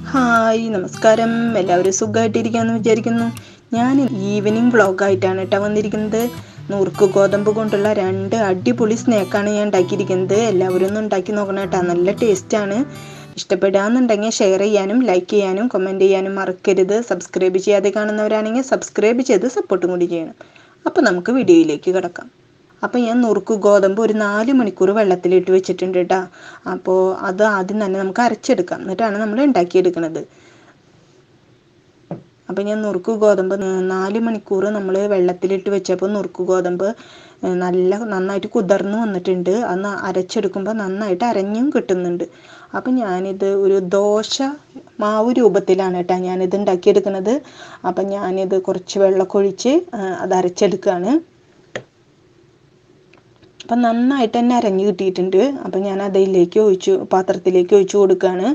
Hi നമസ്കാരം എല്ലാവരും സുഖമായിട്ടിരിക്കാന്ന് വിചാരിക്കുന്നു ഞാൻ ഈവനിങ് വ്ളോഗായിട്ടാണ് കേട്ടോ വന്നിരിക്കുന്നത് നുറുക്ക് ഗോതമ്പ് കൊണ്ടുള്ള രണ്ട് അടിപൊളി സ്നാക്കാണ് ഞാൻ ഉണ്ടാക്കിയിരിക്കുന്നത് എല്ലാവരും ഒന്ന് ഉണ്ടാക്കി നോക്കണം കേട്ടോ നല്ല ടേസ്റ്റാണ് ഇഷ്ടപ്പെടാന്നുണ്ടെങ്കിൽ ഷെയർ ചെയ്യാനും ലൈക്ക് ചെയ്യാനും കമൻറ്റ് ചെയ്യാനും മറക്കരുത് സബ്സ്ക്രൈബ് ചെയ്യാതെ കാണുന്നവരാണെങ്കിൽ സബ്സ്ക്രൈബ് ചെയ്ത് സപ്പോർട്ടും കൂടി ചെയ്യണം അപ്പോൾ നമുക്ക് വീഡിയോയിലേക്ക് കിടക്കാം അപ്പോൾ ഞാൻ നുറുക്ക് ഗോതമ്പ് ഒരു നാല് മണിക്കൂർ വെള്ളത്തിലിട്ട് വെച്ചിട്ടുണ്ട് കേട്ടോ അപ്പോൾ അത് ആദ്യം തന്നെ നമുക്ക് അരച്ചെടുക്കാം എന്നിട്ടാണ് നമ്മൾ ഉണ്ടാക്കിയെടുക്കുന്നത് അപ്പോൾ ഞാൻ നുറുക്ക് ഗോതമ്പ് നാല് മണിക്കൂർ നമ്മൾ വെള്ളത്തിലിട്ട് വെച്ചപ്പോൾ നുറുക്ക് ഗോതമ്പ് നല്ല നന്നായിട്ട് കുതിർന്ന് വന്നിട്ടുണ്ട് അന്ന് അരച്ചെടുക്കുമ്പോൾ നന്നായിട്ട് അരഞ്ഞും കിട്ടുന്നുണ്ട് അപ്പം ഞാനിത് ഒരു ദോശ മാവ് രൂപത്തിലാണ് കേട്ടോ ഞാനിത് ഉണ്ടാക്കിയെടുക്കുന്നത് അപ്പം ഞാനിത് കുറച്ച് വെള്ളമൊക്കെ ഒഴിച്ച് അത് അരച്ചെടുക്കുകയാണ് അപ്പം നന്നായിട്ട് തന്നെ അരഞ്ഞു കിട്ടിയിട്ടുണ്ട് അപ്പം ഞാൻ അതിലേക്ക് ഒഴിച്ചു പാത്രത്തിലേക്ക് ഒഴിച്ചു കൊടുക്കുകയാണ്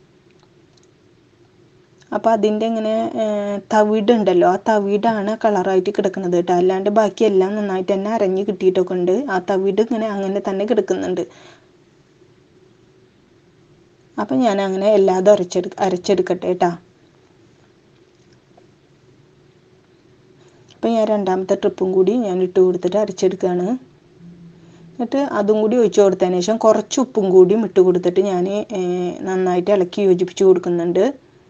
അപ്പോൾ അതിൻ്റെ ഇങ്ങനെ തവിടുണ്ടല്ലോ ആ തവിടാണ് കളറായിട്ട് കിടക്കുന്നത് കേട്ടോ അല്ലാണ്ട് ബാക്കിയെല്ലാം നന്നായിട്ട് തന്നെ അരഞ്ഞു കിട്ടിയിട്ടൊക്കെ ഉണ്ട് ആ തവിട് ഇങ്ങനെ അങ്ങനെ തന്നെ കിടക്കുന്നുണ്ട് അപ്പം ഞാൻ അങ്ങനെ എല്ലാതും അരച്ചെടു അരച്ചെടുക്കട്ടെ കേട്ടോ അപ്പം ഞാൻ രണ്ടാമത്തെ ട്രിപ്പും കൂടി ഞാൻ ഇട്ട് കൊടുത്തിട്ട് അരച്ചെടുക്കുകയാണ് എന്നിട്ട് അതും കൂടി ഒഴിച്ചു കൊടുത്തതിന് ശേഷം കുറച്ച് ഉപ്പും കൂടിയും ഇട്ട് കൊടുത്തിട്ട് ഞാൻ നന്നായിട്ട് ഇളക്കി യോജിപ്പിച്ച് കൊടുക്കുന്നുണ്ട്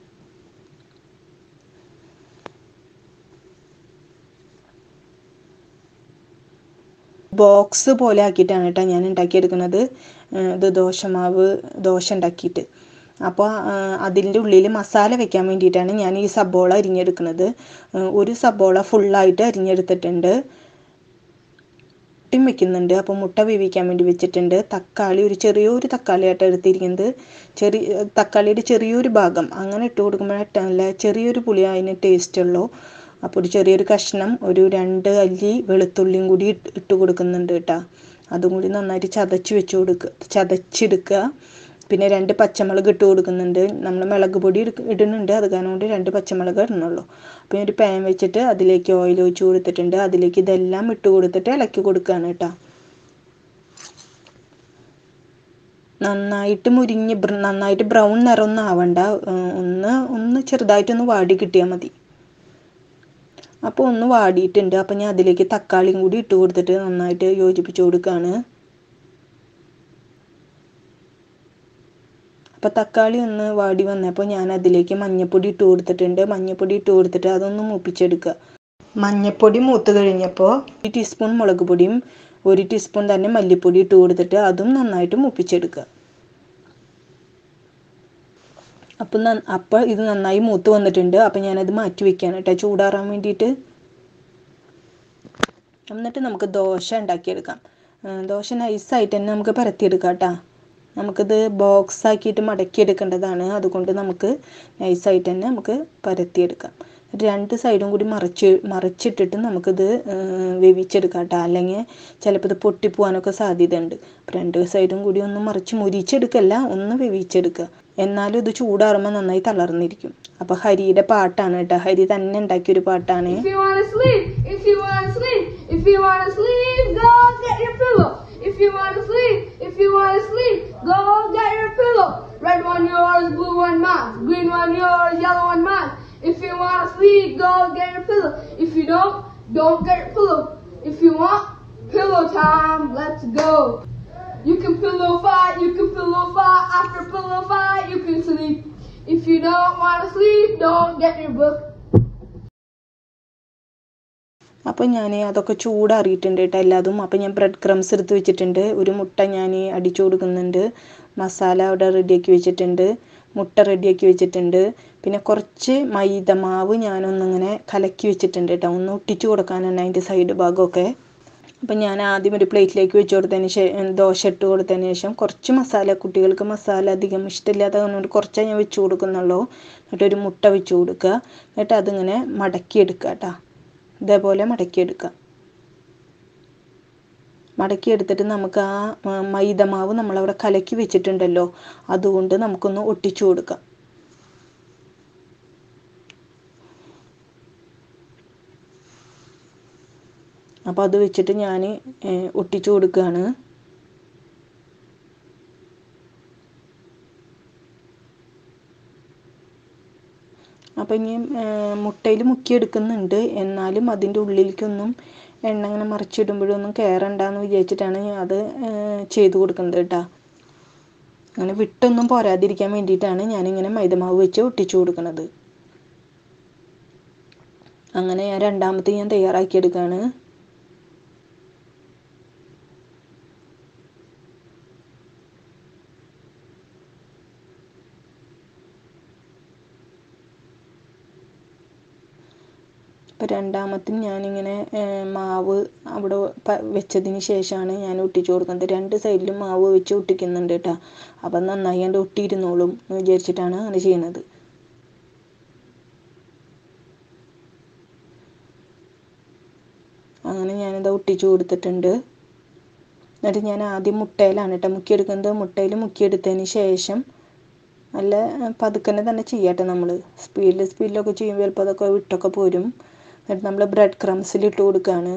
ബോക്സ് പോലെ ആക്കിയിട്ടാണ് കേട്ടോ ഞാൻ ഉണ്ടാക്കിയെടുക്കുന്നത് ഇത് ദോശമാവ് ദോശ ഉണ്ടാക്കിയിട്ട് അപ്പോൾ അതിൻ്റെ ഉള്ളിൽ മസാല വെക്കാൻ വേണ്ടിയിട്ടാണ് ഞാൻ ഈ സബോള അരിഞ്ഞെടുക്കുന്നത് ഒരു സബോള ഫുള്ളായിട്ട് അരിഞ്ഞെടുത്തിട്ടുണ്ട് മുട്ടയും വെക്കുന്നുണ്ട് അപ്പോൾ മുട്ട വേവിക്കാൻ വേണ്ടി വെച്ചിട്ടുണ്ട് തക്കാളി ഒരു ചെറിയൊരു തക്കാളിയായിട്ട് എടുത്തിരിക്കുന്നത് ചെറിയ തക്കാളിയുടെ ചെറിയൊരു ഭാഗം അങ്ങനെ ഇട്ട് കൊടുക്കുമ്പോഴല്ല ചെറിയൊരു പുളി അതിന് ടേസ്റ്റ് ഉള്ളൂ അപ്പോൾ ഒരു ചെറിയൊരു കഷ്ണം ഒരു രണ്ട് അല്ലി വെളുത്തുള്ളിയും കൂടി ഇട്ട് കൊടുക്കുന്നുണ്ട് കേട്ടോ അതും കൂടി നന്നായിട്ട് ചതച്ച് വെച്ച് കൊടുക്കുക ചതച്ചെടുക്കുക പിന്നെ രണ്ട് പച്ചമുളക് ഇട്ട് കൊടുക്കുന്നുണ്ട് നമ്മൾ മുളക് പൊടി ഇടുന്നുണ്ട് അത് കാരണം കൊണ്ട് രണ്ട് പച്ചമുളക് ഇടണുള്ളൂ അപ്പോൾ ഒരു പാൻ വെച്ചിട്ട് അതിലേക്ക് ഓയിൽ ഒഴിച്ച് കൊടുത്തിട്ടുണ്ട് അതിലേക്ക് ഇതെല്ലാം ഇട്ട് കൊടുത്തിട്ട് ഇളക്കി കൊടുക്കുകയാണ് കേട്ടോ നന്നായിട്ട് മുരിഞ്ഞ് നന്നായിട്ട് ബ്രൗൺ നിറമൊന്നും ആവണ്ട ഒന്ന് ഒന്ന് ചെറുതായിട്ടൊന്ന് വാടി കിട്ടിയാൽ മതി അപ്പോൾ ഒന്ന് വാടിയിട്ടുണ്ട് അപ്പോൾ ഞാൻ അതിലേക്ക് തക്കാളിയും കൂടി ഇട്ട് കൊടുത്തിട്ട് നന്നായിട്ട് യോജിപ്പിച്ച് കൊടുക്കുകയാണ് അപ്പോൾ തക്കാളി ഒന്ന് വാടി വന്നപ്പോൾ ഞാൻ അതിലേക്ക് മഞ്ഞൾപ്പൊടി ഇട്ട് കൊടുത്തിട്ടുണ്ട് മഞ്ഞൾപ്പൊടി ഇട്ട് കൊടുത്തിട്ട് അതൊന്ന് മൂപ്പിച്ചെടുക്കുക മഞ്ഞൾപ്പൊടി മൂത്ത് കഴിഞ്ഞപ്പോൾ ഒരു ടീസ്പൂൺ മുളക് പൊടിയും ഒരു ടീസ്പൂൺ തന്നെ മല്ലിപ്പൊടി ഇട്ട് കൊടുത്തിട്ട് അതും നന്നായിട്ട് മൂപ്പിച്ചെടുക്കുക അപ്പം അപ്പോൾ ഇത് നന്നായി മൂത്ത് വന്നിട്ടുണ്ട് അപ്പം ഞാനത് മാറ്റി വെക്കുകയാണ് കേട്ടോ ചൂടാറാൻ വേണ്ടിയിട്ട് എന്നിട്ട് നമുക്ക് ദോശ ഉണ്ടാക്കിയെടുക്കാം ദോശ നൈസായിട്ട് തന്നെ നമുക്ക് പരത്തിയെടുക്കാം കേട്ടോ നമുക്കിത് ബോക്സ് ആക്കിയിട്ട് മടക്കിയെടുക്കേണ്ടതാണ് അതുകൊണ്ട് നമുക്ക് നൈസായിട്ട് തന്നെ നമുക്ക് പരത്തിയെടുക്കാം രണ്ട് സൈഡും കൂടി മറിച്ച് മറിച്ചിട്ടിട്ട് നമുക്കിത് വേവിച്ചെടുക്കാം കേട്ടോ അല്ലെങ്കിൽ ചിലപ്പോൾ ഇത് പൊട്ടിപ്പോവാനൊക്കെ സാധ്യതയുണ്ട് അപ്പോൾ രണ്ട് സൈഡും കൂടി ഒന്ന് മറിച്ച് മുരിച്ചെടുക്കല്ല ഒന്ന് വേവിച്ചെടുക്കുക എന്നാലും ഇത് ചൂടാറുമ്പോൾ നന്നായി തളർന്നിരിക്കും അപ്പോൾ ഹരിയുടെ പാട്ടാണ് കേട്ടോ ഹരി തന്നെ ഉണ്ടാക്കിയൊരു പാട്ടാണ് If you wanna sleep, if you wanna sleep, if you wanna sleep, go get your pillow. If you wanna sleep, if you wanna sleep, go get your pillow. Red one yours, blue one mine, green one yours, yellow one mine. If you wanna sleep, go get your pillow. If you don't, don't get your pillow. If you want pillow time, let's go. You can pillow fight, you can pillow fight. After pillow fight, you can sleep. If you don't wanna sleep, don't get your book. അപ്പോൾ ഞാൻ അതൊക്കെ ചൂടാറിയിട്ടുണ്ട് കേട്ടോ എല്ലാതും അപ്പോൾ ഞാൻ bread crumbs എടുത്ത് വെച്ചിട്ടുണ്ട് ഒരു മുട്ട ഞാൻ അടിച്ചു കൊടുക്കുന്നുണ്ട് മസാല അവിടെ റെഡിയാക്കി വെച്ചിട്ടുണ്ട് മുട്ട റെഡിയാക്കി വെച്ചിട്ടുണ്ട് പിന്നെ കുറച്ച് മൈദ മാവ് ഞാനൊന്നിങ്ങനെ കലക്കി വെച്ചിട്ടുണ്ട് കേട്ടോ ഒന്ന് ഒട്ടിച്ചു കൊടുക്കാനാണ് അതിൻ്റെ സൈഡ് ഭാഗമൊക്കെ അപ്പം ഞാൻ ആദ്യം ഒരു പ്ലേറ്റിലേക്ക് വെച്ച് കൊടുത്തതിന് ശേഷം ദോശ ഇട്ട് കൊടുത്തതിന് ശേഷം കുറച്ച് മസാല കുട്ടികൾക്ക് മസാല അധികം ഇഷ്ടമില്ലാത്ത കൊണ്ട് കുറച്ചേ ഞാൻ വെച്ച് കൊടുക്കുന്നുള്ളൂ എന്നിട്ട് ഒരു മുട്ട വെച്ച് കൊടുക്കുക എന്നിട്ട് അതിങ്ങനെ മടക്കിയെടുക്കുക കേട്ടോ ഇതേപോലെ മടക്കിയെടുക്കുക മടക്കിയെടുത്തിട്ട് നമുക്ക് ആ മൈദമാവ് നമ്മളവിടെ കലക്കി വെച്ചിട്ടുണ്ടല്ലോ അതുകൊണ്ട് നമുക്കൊന്ന് ഒട്ടിച്ചു കൊടുക്കാം അപ്പോൾ അത് വെച്ചിട്ട് ഞാൻ ഒട്ടിച്ചു കൊടുക്കുകയാണ് അപ്പോൾ ഇനി മുട്ടയിൽ മുക്കിയെടുക്കുന്നുണ്ട് എന്നാലും അതിൻ്റെ ഉള്ളിലേക്കൊന്നും എണ്ണ ഇങ്ങനെ മറിച്ചിടുമ്പോഴൊന്നും കയറണ്ടെന്ന് വിചാരിച്ചിട്ടാണ് ഞാൻ അത് ചെയ്ത് കൊടുക്കുന്നത് കേട്ടോ അങ്ങനെ വിട്ടൊന്നും പോരാതിരിക്കാൻ വേണ്ടിയിട്ടാണ് ഞാനിങ്ങനെ മൈദമാവ് വെച്ച് ഒട്ടിച്ചു കൊടുക്കുന്നത് അങ്ങനെ ഞാൻ രണ്ടാമത്തെ ഞാൻ തയ്യാറാക്കിയെടുക്കുകയാണ് അപ്പോൾ രണ്ടാമത്തിന് ഞാനിങ്ങനെ മാവ് അവിടെ വെച്ചതിന് ശേഷമാണ് ഞാൻ ഒട്ടിച്ചു കൊടുക്കുന്നത് രണ്ട് സൈഡിലും മാവ് വെച്ച് ഒട്ടിക്കുന്നുണ്ട് കേട്ടോ അപ്പം നന്നായി എൻ്റെ ഒട്ടിയിരുന്നോളും എന്ന് വിചാരിച്ചിട്ടാണ് അങ്ങനെ ചെയ്യുന്നത് അങ്ങനെ ഞാനിത് ഒട്ടിച്ചു കൊടുത്തിട്ടുണ്ട് എന്നിട്ട് ഞാൻ ആദ്യം മുട്ടയിലാണ് കേട്ടോ മുക്കിയെടുക്കുന്നത് മുട്ടയിൽ മുക്കിയെടുത്തതിന് ശേഷം നല്ല പതുക്കനെ തന്നെ ചെയ്യാട്ടെ നമ്മൾ സ്പീഡിൽ സ്പീഡിലൊക്കെ ചെയ്യുമ്പോൾ ചിലപ്പോൾ അതൊക്കെ വിട്ടൊക്കെ പോരും എന്നിട്ട് നമ്മൾ ബ്രെഡ് ക്രംസിൽ ഇട്ട് കൊടുക്കുകയാണ്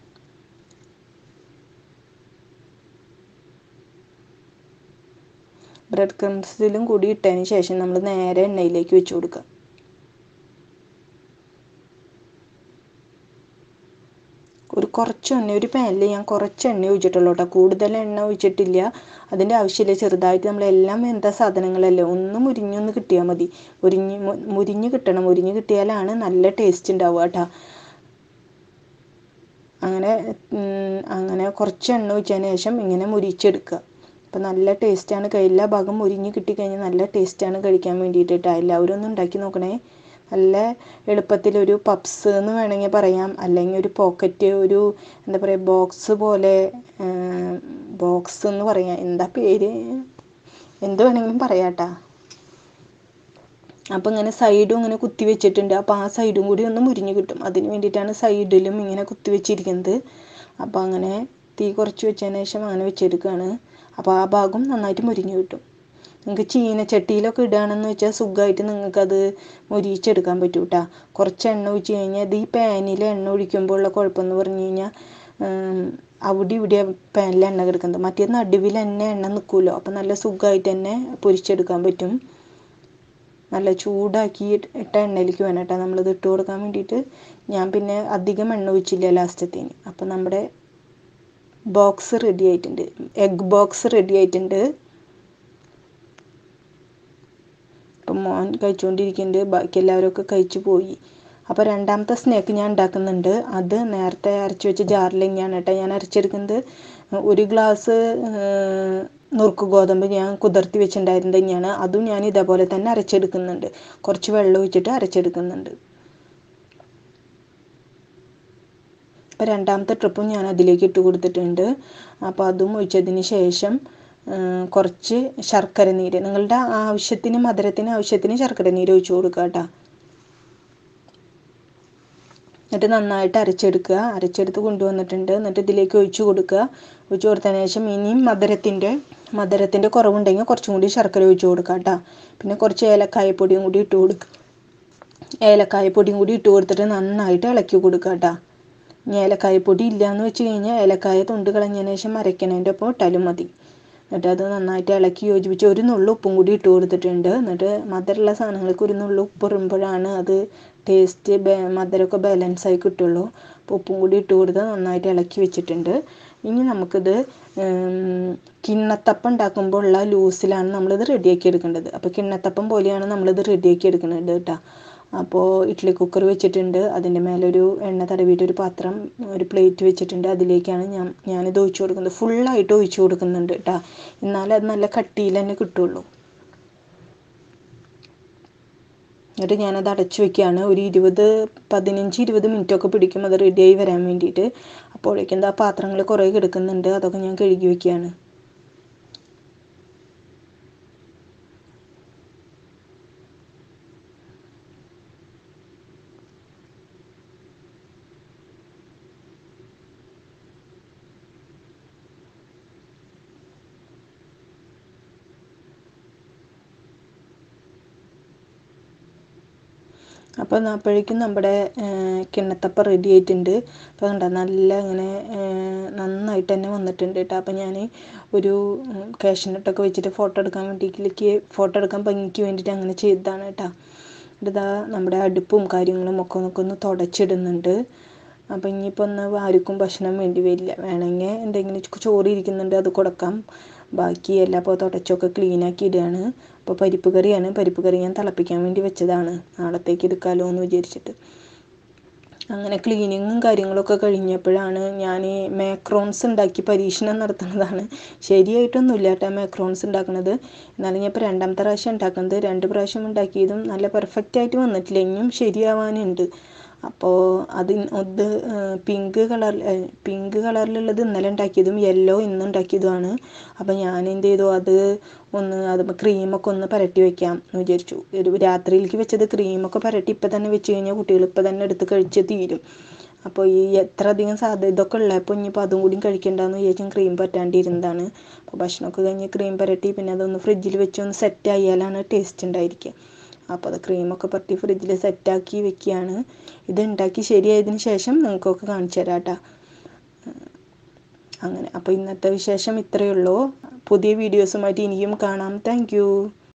ബ്രെഡ് ക്രംസിലും കൂടി ഇട്ടതിന് ശേഷം നമ്മൾ നേരെ എണ്ണയിലേക്ക് വെച്ച് കൊടുക്കുക ഒരു കുറച്ച് എണ്ണ ഒരു പാനിൽ ഞാൻ കുറച്ച് എണ്ണ ഒഴിച്ചിട്ടുള്ളൂ കേട്ടോ കൂടുതൽ എണ്ണ ഒഴിച്ചിട്ടില്ല അതിൻ്റെ ആവശ്യമില്ല ചെറുതായിട്ട് നമ്മളെല്ലാം എന്താ സാധനങ്ങളല്ലേ ഒന്ന് മുരിഞ്ഞൊന്ന് കിട്ടിയാൽ മതി മുരിഞ്ഞ് മുരിഞ്ഞ് കിട്ടണം മുരിഞ്ഞ് കിട്ടിയാലാണ് നല്ല ടേസ്റ്റ് ഉണ്ടാവുക കേട്ടോ അങ്ങനെ അങ്ങനെ കുറച്ച് എണ്ണ ഒഴിച്ചതിന് ശേഷം ഇങ്ങനെ മുരിച്ചെടുക്കുക അപ്പോൾ നല്ല ടേസ്റ്റാണ് എല്ലാ ഭാഗം മുരിഞ്ഞ് കിട്ടിക്കഴിഞ്ഞാൽ നല്ല ടേസ്റ്റാണ് കഴിക്കാൻ വേണ്ടിയിട്ട് എല്ലാവരും ഒന്ന് ഉണ്ടാക്കി നോക്കണേ നല്ല എളുപ്പത്തിലൊരു പപ്സ് എന്ന് വേണമെങ്കിൽ പറയാം അല്ലെങ്കിൽ ഒരു പോക്കറ്റ് ഒരു എന്താ പറയുക ബോക്സ് പോലെ ബോക്സ് എന്ന് പറയാം എന്താ പേര് എന്ത് വേണമെങ്കിലും പറയാട്ടാ അപ്പോൾ ഇങ്ങനെ സൈഡും ഇങ്ങനെ കുത്തി വെച്ചിട്ടുണ്ട് അപ്പോൾ ആ സൈഡും കൂടി ഒന്ന് മുരിഞ്ഞ് കിട്ടും അതിന് വേണ്ടിയിട്ടാണ് സൈഡിലും ഇങ്ങനെ കുത്തി വെച്ചിരിക്കുന്നത് അപ്പോൾ അങ്ങനെ തീ കുറച്ച് വെച്ചതിന് ശേഷം അങ്ങനെ വെച്ചെടുക്കുകയാണ് അപ്പോൾ ആ ഭാഗം നന്നായിട്ട് മുരിഞ്ഞ് കിട്ടും നിങ്ങൾക്ക് ചീനച്ചട്ടിയിലൊക്കെ ഇടുകയാണെന്ന് വെച്ചാൽ സുഖമായിട്ട് നിങ്ങൾക്കത് മൊരിയിച്ചെടുക്കാൻ പറ്റും കേട്ടോ കുറച്ച് എണ്ണ ഒഴിച്ച് കഴിഞ്ഞാൽ ഇത് ഈ പാനിൽ എണ്ണ ഒഴിക്കുമ്പോൾ ഉള്ള കുഴപ്പമെന്ന് പറഞ്ഞു കഴിഞ്ഞാൽ അവിടെ ഇവിടെ പാനിൽ എണ്ണ കിടക്കുന്നത് മറ്റേത് നടുവിൽ തന്നെ എണ്ണ നിൽക്കുമല്ലോ അപ്പോൾ നല്ല സുഖമായിട്ട് തന്നെ പൊരിച്ചെടുക്കാൻ പറ്റും നല്ല ചൂടാക്കി ഇട്ട എണ്ണയിലേക്ക് വേണം കേട്ടോ നമ്മളിത് ഇട്ട് കൊടുക്കാൻ വേണ്ടിയിട്ട് ഞാൻ പിന്നെ അധികം എണ്ണ ഒഴിച്ചില്ല ലാസ്റ്റത്തേന് അപ്പോൾ നമ്മുടെ ബോക്സ് റെഡി ആയിട്ടുണ്ട് എഗ് ബോക്സ് റെഡി ആയിട്ടുണ്ട് ഇപ്പം മോൻ കഴിച്ചുകൊണ്ടിരിക്കുന്നുണ്ട് ബാക്കി എല്ലാവരൊക്കെ കഴിച്ചു പോയി അപ്പോൾ രണ്ടാമത്തെ സ്നാക്ക് ഞാൻ ഉണ്ടാക്കുന്നുണ്ട് അത് നേരത്തെ അരച്ച് വെച്ച ജാറിൽ തന്നെയാണ് കേട്ടോ ഞാൻ അരച്ചെടുക്കുന്നത് ഒരു ഗ്ലാസ് നുറുക്ക് ഗോതമ്പ് ഞാൻ കുതിർത്തി വെച്ചിട്ടുണ്ടായിരുന്നത് തന്നെയാണ് അതും ഞാൻ ഇതേപോലെ തന്നെ അരച്ചെടുക്കുന്നുണ്ട് കുറച്ച് വെള്ളം ഒഴിച്ചിട്ട് അരച്ചെടുക്കുന്നുണ്ട് അപ്പോൾ രണ്ടാമത്തെ ട്രിപ്പും ഞാൻ അതിലേക്ക് ഇട്ട് കൊടുത്തിട്ടുണ്ട് അപ്പോൾ അതും ഒഴിച്ചതിന് ശേഷം കുറച്ച് ശർക്കര നീര് നിങ്ങളുടെ ആവശ്യത്തിന് മധുരത്തിന് ആവശ്യത്തിന് ശർക്കര നീര് ഒഴിച്ചു കൊടുക്കുക കേട്ടോ എന്നിട്ട് നന്നായിട്ട് അരച്ചെടുക്കുക അരച്ചെടുത്ത് കൊണ്ടുവന്നിട്ടുണ്ട് എന്നിട്ട് ഇതിലേക്ക് ഒഴിച്ചു കൊടുക്കുക ഒഴിച്ചു കൊടുത്തതിന് ശേഷം ഇനിയും മധുരത്തിൻ്റെ മധുരത്തിൻ്റെ കുറവുണ്ടെങ്കിൽ കുറച്ചും കൂടി ശർക്കര ഒഴിച്ചു കൊടുക്കുക കേട്ടോ പിന്നെ കുറച്ച് ഏലക്കായപ്പൊടിയും കൂടി ഇട്ട് കൊടുക്കുക ഏലക്കായപ്പൊടിയും കൂടി ഇട്ട് കൊടുത്തിട്ട് നന്നായിട്ട് ഇളക്കി കൊടുക്കുക കേട്ടോ ഇനി ഏലക്കായപ്പൊടി ഇല്ലയെന്ന് വെച്ച് കഴിഞ്ഞാൽ ഏലക്കായ തൊണ്ട് കളഞ്ഞതിന് ശേഷം അരയ്ക്കണതിൻ്റെ ഒപ്പം ഇട്ടാലും മതി എന്നിട്ട് അത് നന്നായിട്ട് ഇളക്കി യോജിപ്പിച്ച് ഒരു നുള്ളു ഉപ്പും കൂടി ഇട്ട് കൊടുത്തിട്ടുണ്ട് എന്നിട്ട് മധുരമുള്ള സാധനങ്ങൾക്ക് ഒരു നുള്ളു ഉപ്പ് ഇടുമ്പോഴാണ് അത് ടേസ്റ്റ് മധുരമൊക്കെ ബാലൻസ് ആയി കിട്ടുള്ളൂ അപ്പോൾ ഉപ്പും കൂടി ഇട്ട് കൊടുത്ത് നന്നായിട്ട് ഇളക്കി വെച്ചിട്ടുണ്ട് ഇനി നമുക്കിത് കിണ്ണത്തപ്പം ഉണ്ടാക്കുമ്പോൾ ഉള്ള ലൂസിലാണ് നമ്മളിത് റെഡിയാക്കി എടുക്കേണ്ടത് അപ്പോൾ കിണ്ണത്തപ്പം പോലെയാണ് നമ്മളിത് റെഡിയാക്കി എടുക്കുന്നത് കേട്ടോ അപ്പോൾ ഇഡ്ഡലി കുക്കർ വെച്ചിട്ടുണ്ട് അതിൻ്റെ മേലെ ഒരു എണ്ണ തടവിയിട്ട് ഒരു പാത്രം ഒരു പ്ലേറ്റ് വെച്ചിട്ടുണ്ട് അതിലേക്കാണ് ഞാൻ ഞാനിത് ഒഴിച്ചു കൊടുക്കുന്നത് ഫുള്ളായിട്ട് ഒഴിച്ചു കൊടുക്കുന്നുണ്ട് കേട്ടോ എന്നാലേ അത് നല്ല കട്ടിയിൽ തന്നെ കിട്ടുള്ളൂ എന്നിട്ട് ഞാനത് അടച്ചു വെക്കുകയാണ് ഒരു ഇരുപത് പതിനഞ്ച് ഇരുപത് മിനിറ്റൊക്കെ പിടിക്കും അത് റെഡിയായി വരാൻ വേണ്ടിയിട്ട് അപ്പോഴേക്കും എന്താ പാത്രങ്ങൾ കുറേ കിടക്കുന്നുണ്ട് അതൊക്കെ ഞാൻ കഴുകി വെക്കുകയാണ് അപ്പോൾ അപ്പോഴേക്കും നമ്മുടെ കിണ്ണത്തപ്പം റെഡി ആയിട്ടുണ്ട് അപ്പോൾ കണ്ടോ നല്ല ഇങ്ങനെ നന്നായിട്ട് തന്നെ വന്നിട്ടുണ്ട് കേട്ടോ അപ്പോൾ ഞാൻ ഒരു കാഷ്നട്ടൊക്കെ വെച്ചിട്ട് ഫോട്ടോ എടുക്കാൻ വേണ്ടിയിലേക്ക് ഫോട്ടോ എടുക്കാൻ ഭംഗിക്ക് വേണ്ടിയിട്ട് അങ്ങനെ ചെയ്തതാണ് കേട്ടോ ഇതാ നമ്മുടെ അടുപ്പും കാര്യങ്ങളും ഒക്കെ ഒക്കെ ഒന്ന് തുടച്ചിടുന്നുണ്ട് അപ്പം ഇനിയിപ്പോൾ ഒന്ന് ആർക്കും ഭക്ഷണം വേണ്ടി വരില്ല വേണമെങ്കിൽ എന്തെങ്കിലും ചോറ് ഇരിക്കുന്നുണ്ട് അത് കൊടുക്കാം ബാക്കി എല്ലാം അപ്പോൾ തുടച്ചൊക്കെ ക്ലീനാക്കി ഇടുകയാണ് അപ്പോൾ പരിപ്പ് കറിയാണ് പരിപ്പ് കറി ഞാൻ തിളപ്പിക്കാൻ വേണ്ടി വെച്ചതാണ് നാളത്തേക്ക് എടുക്കാമല്ലോ എന്ന് വിചാരിച്ചിട്ട് അങ്ങനെ ക്ലീനിങ്ങും കാര്യങ്ങളൊക്കെ കഴിഞ്ഞപ്പോഴാണ് ഞാൻ മാക്രോൺസ് ഉണ്ടാക്കി പരീക്ഷണം നടത്തുന്നതാണ് ശരിയായിട്ടൊന്നുമില്ല കേട്ടോ മാക്രോൺസ് ഉണ്ടാക്കുന്നത് എന്നാലും ഞാൻ ഇപ്പോൾ രണ്ടാമത്തെ പ്രാവശ്യം ഉണ്ടാക്കുന്നത് രണ്ട് പ്രാവശ്യം ഉണ്ടാക്കിയതും നല്ല പെർഫെക്റ്റ് ആയിട്ട് വന്നിട്ടില്ല ഇനിയും ശരിയാവാനുണ്ട് അപ്പോൾ അത് ഇത് പിങ്ക് കളർ പിങ്ക് കളറിലുള്ളത് ഇന്നലെ ഉണ്ടാക്കിയതും യെല്ലോ ഇന്ന് ഉണ്ടാക്കിയതുമാണ് അപ്പോൾ ഞാൻ എന്ത് ചെയ്തു അത് ഒന്ന് അത് ക്രീമൊക്കെ ഒന്ന് പുരട്ടി വെക്കാം എന്ന് വിചാരിച്ചു ഒരു രാത്രിയിലേക്ക് വെച്ചത് ക്രീമൊക്കെ പുരട്ടി ഇപ്പം തന്നെ വെച്ച് കഴിഞ്ഞാൽ കുട്ടികൾ ഇപ്പം തന്നെ എടുത്ത് കഴിച്ച് തീരും അപ്പോൾ ഈ എത്ര അധികം സാധ്യത ഇതൊക്കെ ഉള്ളപ്പോൾ ഇനിയിപ്പോൾ അതും കൂടി കഴിക്കണ്ടെന്ന് വിചാരിച്ചും ക്രീം പറ്റാണ്ടിരുന്നതാണ് അപ്പോൾ ഭക്ഷണമൊക്കെ കഴിഞ്ഞ് ക്രീം പുരട്ടി പിന്നെ അതൊന്ന് ഫ്രിഡ്ജിൽ വെച്ച് ഒന്ന് സെറ്റ് ആയാലാണ് ടേസ്റ്റ് ഉണ്ടായിരിക്കുക അപ്പോൾ അത് ക്രീമൊക്കെ പുരട്ടി ഫ്രിഡ്ജിൽ സെറ്റാക്കി വെക്കുകയാണ് ഇത് ഉണ്ടാക്കി ശരിയായതിന് ശേഷം നിങ്ങൾക്കൊക്കെ കാണിച്ചു തരാം കേട്ടോ അങ്ങനെ അപ്പോൾ ഇന്നത്തെ വിശേഷം ഇത്രയേ ഉള്ളൂ പുതിയ വീഡിയോസുമായിട്ട് ഇനിയും കാണാം താങ്ക്